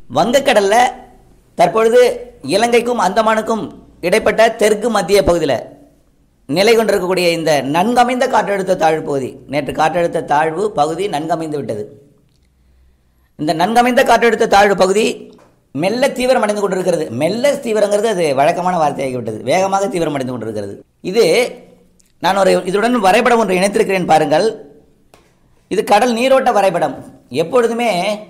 வங்கக்கடல்ல தற்பொழுது இலங்கைக்கும் அந்தமானுக்கும் இடைப்பட்ட தெற்கு மத்திய பகுதியில் நிலை கொண்டிருக்கக்கூடிய இந்த நன்கமைந்த காற்றழுத்த தாழ்வு பகுதி நேற்று காற்றழுத்த தாழ்வு பகுதி நன்கமைந்து விட்டது இந்த நன்கமைந்த காற்றழுத்த தாழ்வு பகுதி மெல்ல தீவிரமடைந்து கொண்டிருக்கிறது மெல்ல தீவிரங்கிறது அது வழக்கமான வார்த்தையாகிவிட்டது வேகமாக தீவிரமடைந்து கொண்டிருக்கிறது இது நான் ஒரு இதுடன் வரைபடம் ஒன்று இணைத்திருக்கிறேன் பாருங்கள் இது கடல் நீரோட்ட வரைபடம் எப்பொழுதுமே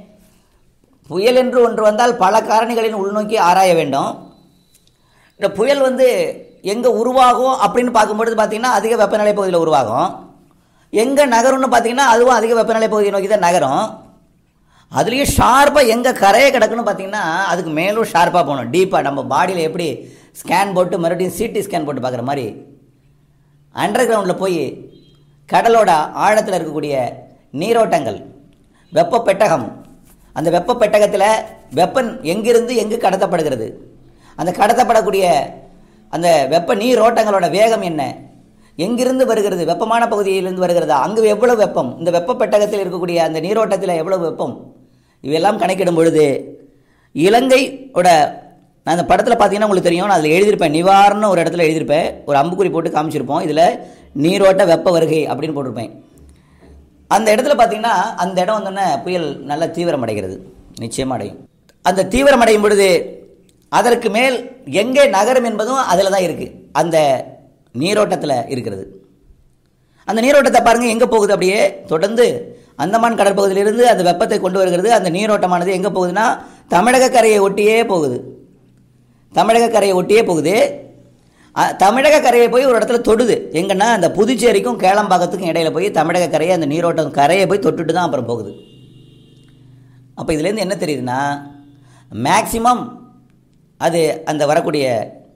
புயல் என்று ஒன்று வந்தால் பல காரணிகளின் உள்நோக்கி ஆராய வேண்டும் இந்த புயல் வந்து எங்கே உருவாகும் அப்படின்னு பார்க்கும்பொழுது பார்த்தீங்கன்னா அதிக வெப்பநிலை பகுதியில் உருவாகும் எங்கே நகரும்னு பார்த்தீங்கன்னா அதுவும் அதிக வெப்பநிலை பகுதியை நோக்கி தான் நகரும் அதுலேயும் ஷார்ப்பாக எங்கே கரையை கிடக்குன்னு பார்த்தீங்கன்னா அதுக்கு மேலும் ஷார்ப்பாக போகணும் டீப்பாக நம்ம பாடியில் எப்படி ஸ்கேன் போட்டு மறுபடியும் சிடி ஸ்கேன் போட்டு பார்க்குற மாதிரி அண்டர் கிரவுண்டில் போய் கடலோட ஆழத்தில் இருக்கக்கூடிய நீரோட்டங்கள் வெப்ப பெட்டகம் அந்த வெப்ப பெட்டகத்தில் வெப்பம் எங்கிருந்து எங்கு கடத்தப்படுகிறது அந்த கடத்தப்படக்கூடிய அந்த வெப்ப நீரோட்டங்களோட வேகம் என்ன எங்கிருந்து வருகிறது வெப்பமான பகுதியிலிருந்து வருகிறதா அங்கு எவ்வளவு வெப்பம் இந்த வெப்ப பெட்டகத்தில் இருக்கக்கூடிய அந்த நீரோட்டத்தில் எவ்வளவு வெப்பம் இவையெல்லாம் கணக்கிடும் பொழுது இலங்கையோட நான் அந்த படத்தில் பார்த்தீங்கன்னா உங்களுக்கு தெரியும் நான் அதில் எழுதியிருப்பேன் நிவாரணம் ஒரு இடத்துல எழுதியிருப்பேன் ஒரு அம்புக்குறி போட்டு காமிச்சிருப்போம் இதில் நீரோட்ட வெப்ப வருகை அப்படின்னு போட்டிருப்பேன் அந்த இடத்துல பார்த்தீங்கன்னா அந்த இடம் வந்தோடனே புயல் நல்லா தீவிரம் அடைகிறது நிச்சயமாக அடையும் அந்த தீவிரம் அடையும் பொழுது அதற்கு மேல் எங்கே நகரம் என்பதும் அதில் தான் இருக்குது அந்த நீரோட்டத்தில் இருக்கிறது அந்த நீரோட்டத்தை பாருங்கள் எங்கே போகுது அப்படியே தொடர்ந்து அந்தமான் கடற்பகுதியிலிருந்து அந்த வெப்பத்தை கொண்டு வருகிறது அந்த நீரோட்டமானது எங்கே போகுதுன்னா தமிழக கரையை ஒட்டியே போகுது தமிழக கரையை ஒட்டியே போகுது அ- தமிழக கரையை போய் ஒரு இடத்துல தொடுது எங்கன்னா அந்த புதுச்சேரிக்கும் கேளம்பாக்கத்துக்கும் இடையில போய் தமிழக கரையை அந்த நீரோட்டம் கரையை போய் தொட்டுட்டு தான் அப்புறம் போகுது அப்போ இதுலேருந்து என்ன தெரியுதுன்னா மேக்சிமம் அது அந்த வரக்கூடிய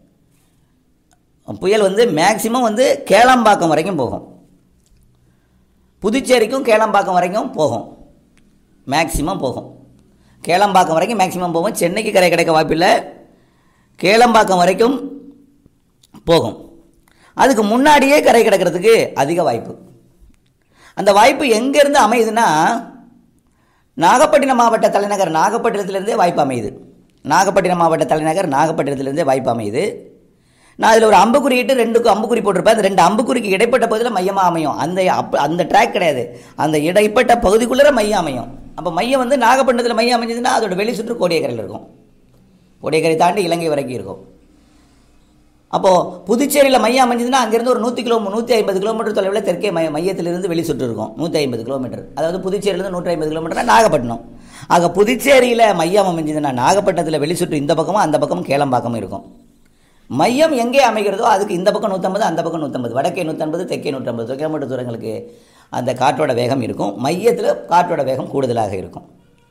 புயல் வந்து மேக்சிமம் வந்து கேளம்பாக்கம் வரைக்கும் போகும் புதுச்சேரிக்கும் கேளம்பாக்கம் வரைக்கும் போகும் மேக்சிமம் போகும் கேளம்பாக்கம் வரைக்கும் மேக்சிமம் போகும் சென்னைக்கு கரை கிடைக்க வாய்ப்பில்லை கேளம்பாக்கம் வரைக்கும் போகும் அதுக்கு முன்னாடியே கரை கிடக்கிறதுக்கு அதிக வாய்ப்பு அந்த வாய்ப்பு எங்கேருந்து அமையுதுன்னா நாகப்பட்டினம் மாவட்ட தலைநகர் நாகப்பட்டினத்திலிருந்தே வாய்ப்பு அமையுது நாகப்பட்டினம் மாவட்ட தலைநகர் நாகப்பட்டினத்திலிருந்தே வாய்ப்பு அமையுது நான் அதில் ஒரு அம்புக்குறியிட்டு ரெண்டுக்கு அம்புக்குறி போட்டிருப்பேன் அந்த ரெண்டு அம்புக்குறிக்கு இடைப்பட்ட பகுதியில் மையமாக அமையும் அந்த அப் அந்த ட்ராக் கிடையாது அந்த இடைப்பட்ட பகுதிக்குள்ளே மையம் அமையும் அப்போ மையம் வந்து நாகப்பட்டினத்தில் மையம் அமைஞ்சதுன்னா அதோட வெளி சுற்று கோடியக்கரையில் இருக்கும் கோடியக்கரை தாண்டி இலங்கை வரைக்கும் இருக்கும் அப்போது புதுச்சேரியில் மையம் அமைஞ்சதுன்னா அங்கேருந்து ஒரு நூற்றி கிலோ நூற்றி ஐம்பது கிலோமீட்டர் தொலைவில் தெற்கே மைய மையத்திலிருந்து வெளி சுற்று இருக்கும் நூற்றி ஐம்பது கிலோமீட்டர் அதாவது புதுச்சேரியிலேருந்து நூற்றி ஐம்பது கிலோமீட்டர் நாகப்பட்டினம் ஆக புதுச்சேரியில் மையம் அமைஞ்சதுன்னா நாகப்பட்டினத்தில் வெளி சுற்று இந்த பக்கமும் அந்த பக்கமும் கேளம்பாக்கமும் இருக்கும் மையம் எங்கே அமைகிறதோ அதுக்கு இந்த பக்கம் நூற்றம்பது அந்த பக்கம் நூற்றம்பது வடக்கே நூற்றம்பது தெற்கே நூற்றம்பது கிலோமீட்டர் தூரங்களுக்கு அந்த காற்றோட வேகம் இருக்கும் மையத்தில் காற்றோட வேகம் கூடுதலாக இருக்கும்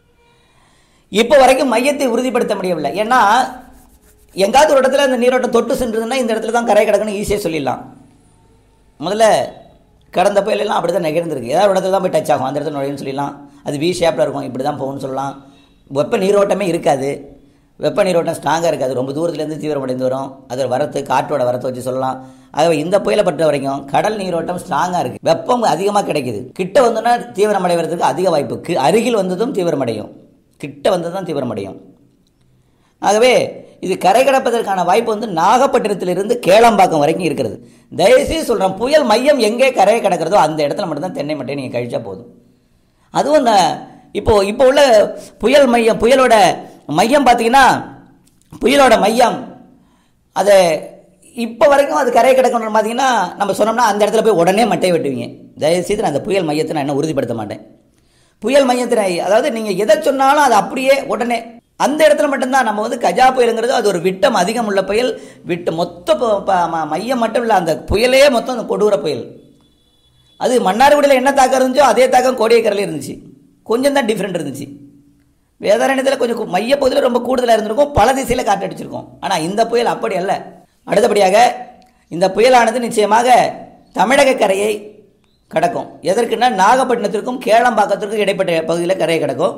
இப்போ வரைக்கும் மையத்தை உறுதிப்படுத்த முடியவில்லை ஏன்னா எங்காவது ஒரு இடத்துல அந்த நீரோட்டம் தொட்டு சென்றதுன்னா இந்த இடத்துல தான் கரை கிடக்குன்னு ஈஸியாக சொல்லிடலாம் முதல்ல கடந்த புயலெல்லாம் அப்படி தான் நகர்ந்துருக்கு ஏதாவது ஒரு இடத்துல தான் போய் டச் ஆகும் அந்த இடத்துல நுழையுன்னு சொல்லிடலாம் அது வி ஷேப்பில் இருக்கும் இப்படி தான் போகும்னு சொல்லலாம் வெப்ப நீரோட்டமே இருக்காது வெப்ப நீரோட்டம் ஸ்ட்ராங்காக இருக்காது ரொம்ப தூரத்துலேருந்து தீவிரமடைந்து வரும் அது வரத்து காற்றோட வரத்தை வச்சு சொல்லலாம் ஆகவே இந்த புயலை பொறுத்த வரைக்கும் கடல் நீரோட்டம் ஸ்ட்ராங்காக இருக்குது வெப்பம் அதிகமாக கிடைக்குது கிட்ட வந்தோன்னா தீவிரமடைவதற்கு அதிக வாய்ப்பு கி- அருகில் வந்ததும் தீவிரமடையும் கிட்ட வந்ததும் தான் தீவிரமடையும் ஆகவே இது கரை கடப்பதற்கான வாய்ப்பு வந்து நாகப்பட்டினத்திலிருந்து கேளம்பாக்கம் வரைக்கும் இருக்கிறது தயவுசெய்து சொல்கிறேன் புயல் மையம் எங்கே கரையை கிடக்கிறதோ அந்த இடத்துல மட்டும்தான் தென்னை மட்டை நீங்கள் கழிச்சா போதும் அதுவும் இந்த இப்போ இப்போ உள்ள புயல் மையம் புயலோட மையம் பார்த்தீங்கன்னா புயலோட மையம் அதை இப்போ வரைக்கும் அது கரை கிடக்கணும் பார்த்தீங்கன்னா நம்ம சொன்னோம்னா அந்த இடத்துல போய் உடனே மட்டை வெட்டுவீங்க தயவுசெய்து நான் அந்த புயல் மையத்தை நான் இன்னும் உறுதிப்படுத்த மாட்டேன் புயல் மையத்தினை அதாவது நீங்கள் எதை சொன்னாலும் அது அப்படியே உடனே அந்த இடத்துல மட்டும்தான் நம்ம வந்து கஜா புயலுங்கிறது அது ஒரு விட்டம் அதிகம் உள்ள புயல் விட்டு மொத்த ப- ப- ம- மையம் மட்டும் இல்லை அந்த புயலே மொத்தம் அந்த கொடூர புயல் அது மன்னார்குடியில் என்ன தாக்கம் இருந்துச்சோ அதே தாக்கம் கோடியக்கரையில் இருந்துச்சு கொஞ்சம் தான் டிஃப்ரெண்ட் இருந்துச்சு வேதாரண்யத்தில் கொஞ்சம் கு- மையப்பகுதியில் ரொம்ப கூடுதலாக இருந்திருக்கும் பல திசையில் காற்றடிச்சிருக்கும் ஆனால் இந்த புயல் அப்படி அல்ல அடுத்தபடியாக இந்த புயலானது நிச்சயமாக தமிழக கரையை கடக்கும் எதற்குன்னா நாகப்பட்டினத்திற்கும் கேளம்பாக்கத்திற்கும் இடைப்பட்ட பகுதியில் கரையை கடக்கும்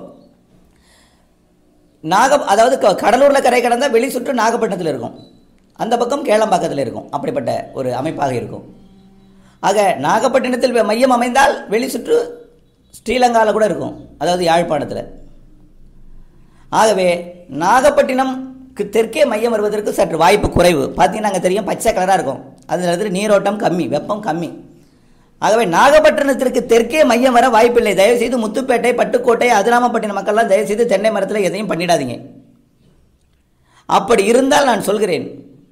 நாக அதாவது க- கடலூர்ல கரை கடந்தா வெளி சுற்று நாகப்பட்டினத்தில் இருக்கும் அந்த பக்கம் கேளம்பாக்கத்தில் இருக்கும் அப்படிப்பட்ட ஒரு அமைப்பாக இருக்கும் ஆக நாகப்பட்டினத்தில் வே- மையம் அமைந்தால் வெளி சுற்று ஸ்ரீலங்காவில் கூட இருக்கும் அதாவது யாழ்ப்பாணத்தில் ஆகவே நாகப்பட்டினம்க்கு தெற்கே மையம் வருவதற்கு சற்று வாய்ப்பு குறைவு பார்த்தீங்கன்னா அங்கே தெரியும் பச்சை கலராக இருக்கும் அதில் இருந்து நீரோட்டம் கம்மி வெப்பம் கம்மி ஆகவே நாகப்பட்டினத்திற்கு தெற்கே மையம் வர வாய்ப்பில்லை தயவுசெய்து முத்துப்பேட்டை பட்டுக்கோட்டை அதிராமப்பட்டினம் மக்கள்லாம் தயவுசெய்து தென்னை மரத்தில் எதையும் பண்ணிடாதீங்க அப்படி இருந்தால் நான் சொல்கிறேன்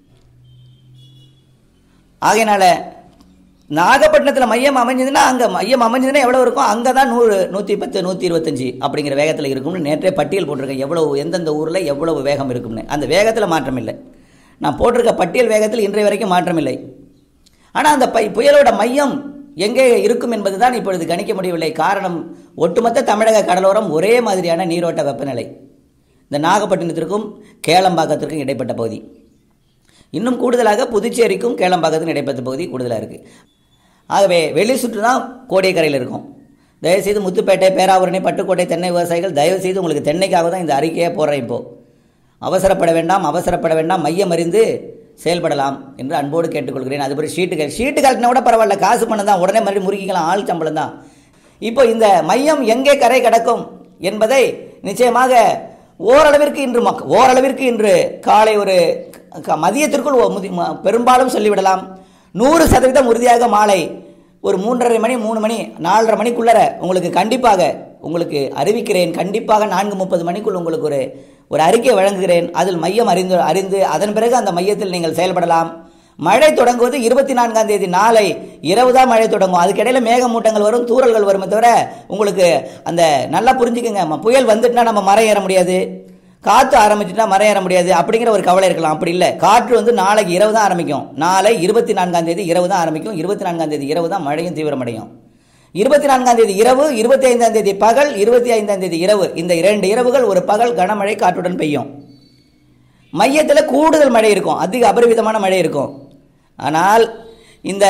ஆகையினால நாகப்பட்டினத்தில் மையம் அமைஞ்சதுன்னா அங்கே மையம் அமைஞ்சதுன்னா எவ்வளோ இருக்கும் அங்கே தான் நூறு நூற்றி பத்து நூற்றி இருபத்தஞ்சி அப்படிங்கிற வேகத்தில் இருக்கும்னு நேற்றே பட்டியல் போட்டிருக்கேன் எவ்வளவு எந்தெந்த ஊரில் எவ்வளவு வேகம் இருக்கும்னு அந்த வேகத்தில் மாற்றம் இல்லை நான் போட்டிருக்க பட்டியல் வேகத்தில் இன்றைய வரைக்கும் மாற்றம் இல்லை ஆனால் அந்த பை புயலோட மையம் எங்கே இருக்கும் என்பது தான் இப்பொழுது கணிக்க முடியவில்லை காரணம் ஒட்டுமொத்த தமிழக கடலோரம் ஒரே மாதிரியான நீரோட்ட வெப்பநிலை இந்த நாகப்பட்டினத்திற்கும் கேளம்பாக்கத்திற்கும் இடைப்பட்ட பகுதி இன்னும் கூடுதலாக புதுச்சேரிக்கும் கேளம்பாக்கத்துக்கும் இடைப்பட்ட பகுதி கூடுதலாக இருக்குது ஆகவே வெளி சுற்று தான் கோடியக்கரையில் இருக்கும் தயவுசெய்து முத்துப்பேட்டை பேராவூரணி பட்டுக்கோட்டை தென்னை விவசாயிகள் தயவுசெய்து உங்களுக்கு தென்னைக்காக தான் இந்த அறிக்கையை போடுறேன் இப்போது அவசரப்பட வேண்டாம் அவசரப்பட வேண்டாம் மையம் அறிந்து செயல்படலாம் என்று அன்போடு கேட்டுக்கொள்கிறேன் அதுபடி ஷீட்டுகள் ஷீட்டு கலட்டினா கூட பரவாயில்ல காசு பணம் தான் உடனே மறுபடியும் முறுக்கிக்கலாம் ஆள் சம்பளம் தான் இப்போ இந்த மையம் எங்கே கரை கடக்கும் என்பதை நிச்சயமாக ஓரளவிற்கு இன்று மக் ஓரளவிற்கு இன்று காலை ஒரு க- மதியத்திற்குள் ஒ- முதி- ம- பெரும்பாலும் சொல்லிவிடலாம் நூறு சதவீதம் உறுதியாக மாலை ஒரு மூன்றரை மணி மூணு மணி நாலரை மணிக்குள்ளர உங்களுக்கு கண்டிப்பாக உங்களுக்கு அறிவிக்கிறேன் கண்டிப்பாக நான்கு முப்பது மணிக்குள் உங்களுக்கு ஒரு ஒரு அறிக்கை வழங்குகிறேன் அதில் மையம் அறிந்து அறிந்து அதன் பிறகு அந்த மையத்தில் நீங்கள் செயல்படலாம் மழை தொடங்குவது இருபத்தி நான்காம் தேதி நாளை இரவு தான் மழை தொடங்கும் அதுக்கிடையில மேகமூட்டங்கள் வரும் தூறல்கள் வருமே தவிர உங்களுக்கு அந்த நல்லா புரிஞ்சுக்கங்க ம- புயல் வந்துட்டுனா நம்ம மரம் ஏற முடியாது காற்று ஆரம்பிச்சுட்டா மரம் ஏற முடியாது அப்படிங்கிற ஒரு கவலை இருக்கலாம் அப்படி இல்லை காற்று வந்து நாளைக்கு இரவு தான் ஆரம்பிக்கும் நாளை இருபத்தி நான்காம் தேதி இரவு தான் ஆரம்பிக்கும் இருபத்தி நான்காம் தேதி இரவு தான் மழையும் தீவிரமடையும் இருபத்தி நான்காம் தேதி இரவு இருபத்தி ஐந்தாம் தேதி பகல் இருபத்தி ஐந்தாம் தேதி இரவு இந்த இரண்டு இரவுகள் ஒரு பகல் கனமழை காற்றுடன் பெய்யும் மையத்தில் கூடுதல் மழை இருக்கும் அதிக அபரிவிதமான மழை இருக்கும் ஆனால் இந்த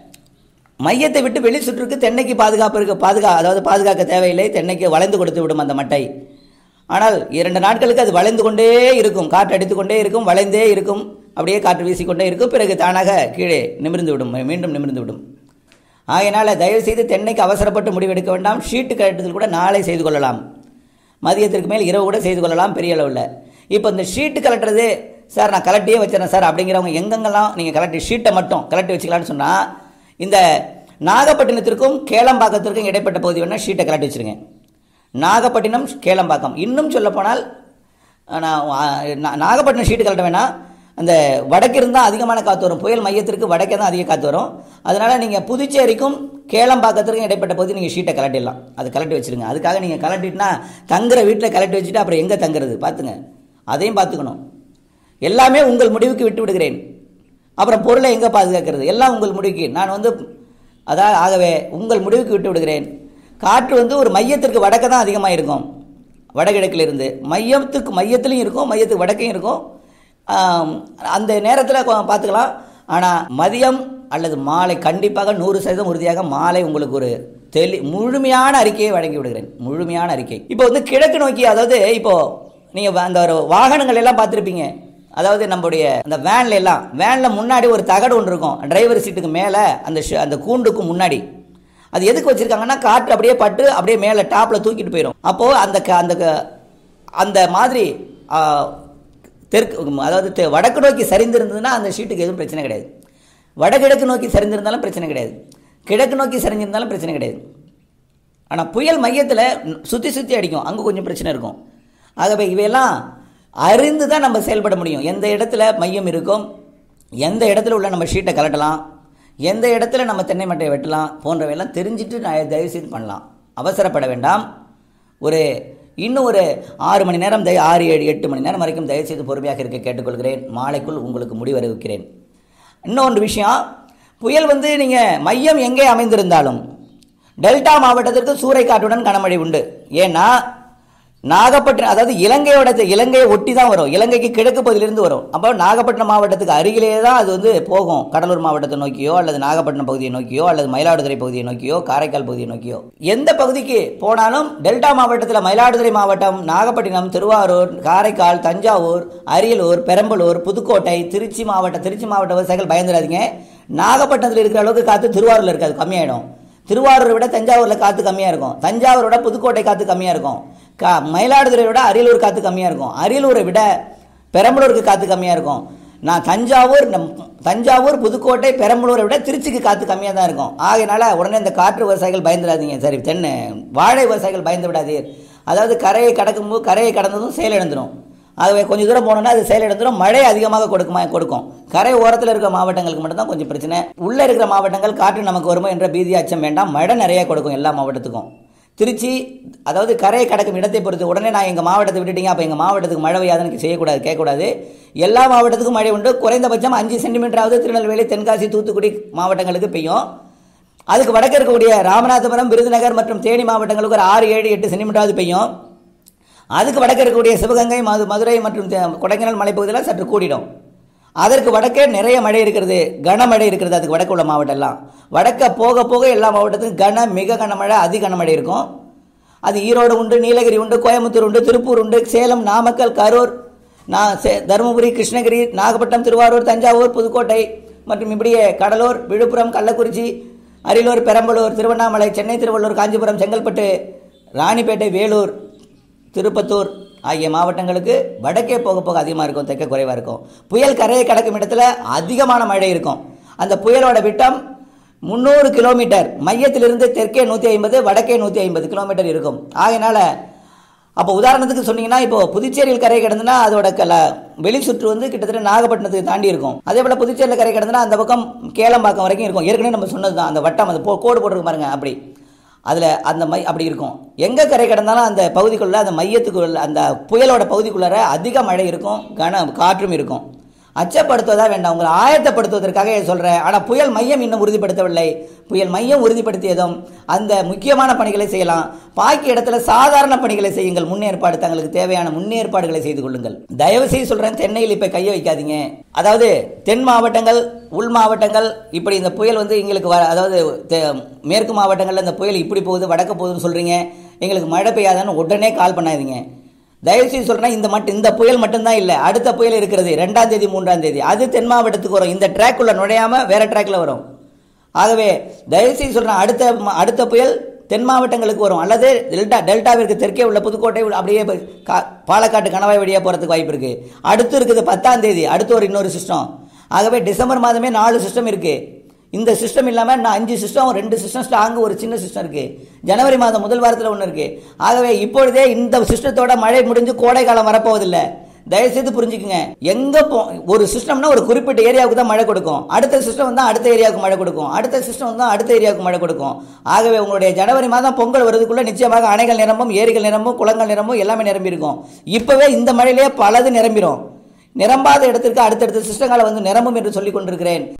மையத்தை விட்டு வெளி சுற்றுக்கு தென்னைக்கு பாதுகாப்பு இருக்கு பாதுகா அதாவது பாதுகாக்க தேவையில்லை தென்னைக்கு வளைந்து கொடுத்து விடும் அந்த மட்டை ஆனால் இரண்டு நாட்களுக்கு அது வளைந்து கொண்டே இருக்கும் காற்று அடித்துக்கொண்டே இருக்கும் வளைந்தே இருக்கும் அப்படியே காற்று வீசிக்கொண்டே இருக்கும் பிறகு தானாக கீழே நிமிர்ந்து விடும் மீண்டும் நிமிர்ந்து விடும் ஆகையினால தயவு செய்து தென்னைக்கு அவசரப்பட்டு முடிவெடுக்க வேண்டாம் ஷீட்டு கட்டத்தில் கூட நாளை செய்து கொள்ளலாம் மதியத்திற்கு மேல் இரவு கூட செய்து கொள்ளலாம் பெரிய அளவில் இப்போ இந்த ஷீட்டு கலட்டுறது சார் நான் கலட்டியே வச்சிடறேன் சார் அப்படிங்கிறவங்க எங்கெங்கெல்லாம் நீங்கள் கலட்டி ஷீட்டை மட்டும் கலட்டி வச்சுக்கலாம்னு சொன்னால் இந்த நாகப்பட்டினத்திற்கும் கேளம்பாக்கத்திற்கும் இடைப்பட்ட பகுதி வேணால் ஷீட்டை கலட்டி வச்சிருங்க நாகப்பட்டினம் கேளம்பாக்கம் இன்னும் சொல்லப்போனால் நான் நா- நாகப்பட்டினம் ஷீட்டு கலட்ட வேணாம் அந்த வடக்கிருந்து தான் அதிகமான காற்று வரும் புயல் மையத்திற்கு வடக்கே தான் அதிக காற்று வரும் அதனால் நீங்கள் புதுச்சேரிக்கும் கேளம்பாக்கத்திற்கும் இடைப்பட்ட பகுதி நீங்கள் ஷீட்டை கலட்டிடலாம் அது கலட்டி வச்சிருங்க அதுக்காக நீங்கள் கலட்டிட்டுனா தங்குற வீட்டில் கலட்டி வச்சுட்டு அப்புறம் எங்கே தங்குறது பார்த்துங்க அதையும் பார்த்துக்கணும் எல்லாமே உங்கள் முடிவுக்கு விட்டு விடுகிறேன் அப்புறம் பொருளை எங்கே பாதுகாக்கிறது எல்லாம் உங்கள் முடிவுக்கு நான் வந்து அதாவது ஆகவே உங்கள் முடிவுக்கு விட்டு விடுகிறேன் காற்று வந்து ஒரு மையத்திற்கு வடக்க தான் அதிகமாக இருக்கும் வடகிழக்கில் இருந்து மையத்துக்கு மையத்திலையும் இருக்கும் மையத்துக்கு வடக்கையும் இருக்கும் ஆம், அந்த நேரத்தில் பார்த்துக்கலாம் ஆனால் மதியம் அல்லது மாலை கண்டிப்பாக நூறு சதவீதம் உறுதியாக மாலை உங்களுக்கு ஒரு தெளி முழுமையான அறிக்கையை வழங்கி விடுகிறேன் முழுமையான அறிக்கை இப்போ வந்து கிழக்கு நோக்கி அதாவது இப்போ நீங்கள் அந்த ஒரு வாகனங்கள் எல்லாம் பார்த்துருப்பீங்க அதாவது நம்முடைய அந்த வேன்ல எல்லாம் வேன்ல முன்னாடி ஒரு தகடு ஒன்று இருக்கும் டிரைவர் சீட்டுக்கு மேலே அந்த ஷ- அந்த கூண்டுக்கு முன்னாடி அது எதுக்கு வச்சிருக்காங்கன்னா காற்று அப்படியே பட்டு அப்படியே மேலே டாப்ல தூக்கிட்டு போயிடும் அப்போ அந்த க- அந்த க- அந்த மாதிரி ஆ, தெற்கு அதாவது தெ- வடக்கு நோக்கி சரிந்திருந்ததுன்னா அந்த ஷீட்டுக்கு எதுவும் பிரச்சனை கிடையாது வடகிழக்கு நோக்கி சரிந்திருந்தாலும் பிரச்சனை கிடையாது கிழக்கு நோக்கி சரிஞ்சிருந்தாலும் பிரச்சனை கிடையாது ஆனால் புயல் மையத்தில் சுற்றி சுற்றி அடிக்கும் அங்கே கொஞ்சம் பிரச்சனை இருக்கும் ஆகவே இவையெல்லாம் அறிந்து தான் நம்ம செயல்பட முடியும் எந்த இடத்துல மையம் இருக்கும் எந்த இடத்துல உள்ள நம்ம ஷீட்டை கலட்டலாம் எந்த இடத்துல நம்ம தென்னை மட்டையை வெட்டலாம் போன்றவையெல்லாம் தெரிஞ்சுட்டு நான் தயவு செய்து பண்ணலாம் அவசரப்பட வேண்டாம் ஒரு இன்னும் ஒரு ஆறு மணி நேரம் தய ஆறு ஏழு எட்டு மணி நேரம் வரைக்கும் தயவுசெய்து பொறுமையாக இருக்க கேட்டுக்கொள்கிறேன் மாலைக்குள் உங்களுக்கு முடிவறிவிக்கிறேன் இன்னொன்று விஷயம் புயல் வந்து நீங்கள் மையம் எங்கே அமைந்திருந்தாலும் டெல்டா மாவட்டத்திற்கு சூறைக்காற்றுடன் கனமழை உண்டு ஏன்னா நாகப்பட்டினம் அதாவது இலங்கையோட இலங்கையை ஒட்டி தான் வரும் இலங்கைக்கு கிழக்கு பகுதியிலிருந்து வரும் அப்போ நாகப்பட்டினம் மாவட்டத்துக்கு அருகிலேயே தான் அது வந்து போகும் கடலூர் மாவட்டத்தை நோக்கியோ அல்லது நாகப்பட்டினம் பகுதியை நோக்கியோ அல்லது மயிலாடுதுறை பகுதியை நோக்கியோ காரைக்கால் பகுதியை நோக்கியோ எந்த பகுதிக்கு போனாலும் டெல்டா மாவட்டத்தில் மயிலாடுதுறை மாவட்டம் நாகப்பட்டினம் திருவாரூர் காரைக்கால் தஞ்சாவூர் அரியலூர் பெரம்பலூர் புதுக்கோட்டை திருச்சி மாவட்டம் திருச்சி மாவட்ட விவசாயிகள் பயந்துடாதீங்க நாகப்பட்டினத்தில் இருக்கிற அளவுக்கு காற்று திருவாரூரில் இருக்காது கம்மியாயிடும் திருவாரூரை விட தஞ்சாவூரில் காற்று கம்மியாக இருக்கும் தஞ்சாவூரை விட புதுக்கோட்டை காற்று கம்மியாக இருக்கும் கா மயிலாடுதுறை விட அரியலூர் காற்று கம்மியாக இருக்கும் அரியலூரை விட பெரம்பலூருக்கு காற்று கம்மியாக இருக்கும் நான் தஞ்சாவூர் நம் தஞ்சாவூர் புதுக்கோட்டை பெரம்பலூரை விட திருச்சிக்கு காற்று கம்மியாக தான் இருக்கும் ஆகையினால உடனே இந்த காற்று விவசாயிகள் பயந்துடாதீங்க சரி தென்னை வாழை விவசாயிகள் பயந்து விடாதீர் அதாவது கரையை கடக்கும்போது கரையை கடந்ததும் செயலிழந்துடும் ஆகவே கொஞ்சம் தூரம் போனோம்னா அது செயலிழந்துடும் மழை அதிகமாக கொடுக்குமா கொடுக்கும் கரை ஓரத்தில் இருக்கிற மாவட்டங்களுக்கு மட்டும்தான் கொஞ்சம் பிரச்சனை உள்ளே இருக்கிற மாவட்டங்கள் காற்று நமக்கு வருமோ என்ற பீதி அச்சம் வேண்டாம் மழை நிறைய கொடுக்கும் எல்லா மாவட்டத்துக்கும் திருச்சி அதாவது கரையை கடக்கும் இடத்தை பொறுத்து உடனே நான் எங்கள் மாவட்டத்தை விட்டுட்டீங்க அப்போ எங்கள் மாவட்டத்துக்கு மழை பெய்யாதுன்னு செய்யக்கூடாது கேட்கக்கூடாது எல்லா மாவட்டத்துக்கும் மழை உண்டு குறைந்தபட்சம் அஞ்சு சென்டிமீட்டராவது திருநெல்வேலி தென்காசி தூத்துக்குடி மாவட்டங்களுக்கு பெய்யும் அதுக்கு வடக்கு இருக்கக்கூடிய ராமநாதபுரம் விருதுநகர் மற்றும் தேனி மாவட்டங்களுக்கு ஒரு ஆறு ஏழு எட்டு சென்டிமீட்டராவது பெய்யும் அதுக்கு வடக்கு இருக்கக்கூடிய சிவகங்கை மது மதுரை மற்றும் தே- கொடைக்கானல் மலைப்பகுதியில் சற்று கூடிடும் அதற்கு வடக்கே நிறைய மழை இருக்கிறது கனமழை இருக்கிறது அதுக்கு வடக்கு உள்ள மாவட்டம் எல்லாம் வடக்க போக போக எல்லா மாவட்டத்துக்கும் கன மிக கனமழை அதி கனமழை இருக்கும் அது ஈரோடு உண்டு நீலகிரி உண்டு கோயம்புத்தூர் உண்டு திருப்பூர் உண்டு சேலம் நாமக்கல் கரூர் நான் சே- தருமபுரி கிருஷ்ணகிரி நாகப்பட்டினம் திருவாரூர் தஞ்சாவூர் புதுக்கோட்டை மற்றும் இப்படியே கடலூர் விழுப்புரம் கள்ளக்குறிச்சி அரியலூர் பெரம்பலூர் திருவண்ணாமலை சென்னை திருவள்ளூர் காஞ்சிபுரம் செங்கல்பட்டு ராணிப்பேட்டை வேலூர் திருப்பத்தூர் ஆகிய மாவட்டங்களுக்கு வடக்கே போக போக அதிகமாக இருக்கும் தெற்கே குறைவாக இருக்கும் புயல் கரையை கடக்கும் இடத்துல அதிகமான மழை இருக்கும் அந்த புயலோட விட்டம் முந்நூறு கிலோமீட்டர் மையத்திலிருந்து தெற்கே நூற்றி ஐம்பது வடக்கே நூற்றி ஐம்பது கிலோமீட்டர் இருக்கும் ஆகையினால அப்போ உதாரணத்துக்கு சொன்னீங்கன்னா இப்போ புதுச்சேரியில் கரை கிடந்துன்னா அதோட கல வெளி சுற்று வந்து கிட்டத்தட்ட நாகப்பட்டினத்துக்கு தாண்டி இருக்கும் அதே போல் புதுச்சேரியில் கரை கிடந்துன்னா அந்த பக்கம் கேளம்பாக்கம் வரைக்கும் இருக்கும் ஏற்கனவே நம்ம சொன்னது தான் அந்த வட்டம் அந்த போ- கோடு போட்டிருக்கு பாருங்க அப்படி அதில் அந்த மை அப்படி இருக்கும் எங்கே கரை கிடந்தாலும் அந்த பகுதிக்குள்ள அந்த மையத்துக்குள்ள அந்த புயலோட பகுதிக்குள்ளார அதிக மழை இருக்கும் கன காற்றும் இருக்கும் அச்சப்படுத்துவதா வேண்டாம் உங்களை ஆயத்தப்படுத்துவதற்காக சொல்கிறேன் ஆனால் புயல் மையம் இன்னும் உறுதிப்படுத்தவில்லை புயல் மையம் உறுதிப்படுத்தியதும் அந்த முக்கியமான பணிகளை செய்யலாம் பாக்கி இடத்துல சாதாரண பணிகளை செய்யுங்கள் முன்னேற்பாடு தங்களுக்கு தேவையான முன்னேற்பாடுகளை செய்து கொள்ளுங்கள் தயவு செய்து சொல்கிறேன் தென்னையில் இப்போ கையை வைக்காதீங்க அதாவது தென் மாவட்டங்கள் உள் மாவட்டங்கள் இப்படி இந்த புயல் வந்து எங்களுக்கு வர அதாவது தெ- மேற்கு மாவட்டங்களில் இந்த புயல் இப்படி போகுது வடக்கு போகுதுன்னு சொல்கிறீங்க எங்களுக்கு மழை பெய்யாதான்னு உடனே கால் பண்ணாதீங்க தயவுசெய்து சொல்கிறேன் இந்த மட்டும் இந்த புயல் மட்டும்தான் இல்லை அடுத்த புயல் இருக்கிறது ரெண்டாம் தேதி மூன்றாம் தேதி அது தென் மாவட்டத்துக்கு வரும் இந்த ட்ராக்குள்ள நுழையாம வேற ட்ராக்ல வரும் ஆகவே தயவுசெய்து சொல்கிறேன் அடுத்த ம- அடுத்த புயல் தென் மாவட்டங்களுக்கு வரும் அல்லது டெல்டா டெல்டாவிற்கு தெற்கே உள்ள புதுக்கோட்டை உள்ள அப்படியே போய் கா- பாலக்காட்டு கணவாய் வழியாக போகிறதுக்கு வாய்ப்பு இருக்கு அடுத்து இருக்குது பத்தாம் தேதி அடுத்து ஒரு இன்னொரு சிஸ்டம் ஆகவே டிசம்பர் மாதமே நாலு சிஸ்டம் இருக்கு இந்த சிஸ்டம் இல்லாமல் நான் அஞ்சு சிஸ்டம் ரெண்டு சிஸ்டம் ஸ்ட்ராங்கு ஒரு சின்ன சிஸ்டம் இருக்கு ஜனவரி மாதம் முதல் வாரத்தில் ஒன்று இருக்கு ஆகவே இப்பொழுதே இந்த சிஸ்டத்தோட மழை முடிஞ்சு கோடை காலம் வரப்போவதில்லை தயவுசெய்து புரிஞ்சுக்குங்க எங்க போ ஒரு சிஸ்டம்னா ஒரு குறிப்பிட்ட ஏரியாவுக்கு தான் மழை கொடுக்கும் அடுத்த சிஸ்டம் தான் அடுத்த ஏரியாவுக்கு மழை கொடுக்கும் அடுத்த சிஸ்டம் தான் அடுத்த ஏரியாவுக்கு மழை கொடுக்கும் ஆகவே உங்களுடைய ஜனவரி மாதம் பொங்கல் வருதுக்குள்ள நிச்சயமாக அணைகள் நிரம்பும் ஏரிகள் நிரம்பும் குளங்கள் நிரம்பும் எல்லாமே நிரம்பி இருக்கும் இப்பவே இந்த மழையிலேயே பலது நிரம்பிடும் நிரம்பாத இடத்திற்கு அடுத்தடுத்த சிஸ்டங்களை வந்து நிரம்பும் என்று சொல்லிக் கொண்டிருக்கிறேன்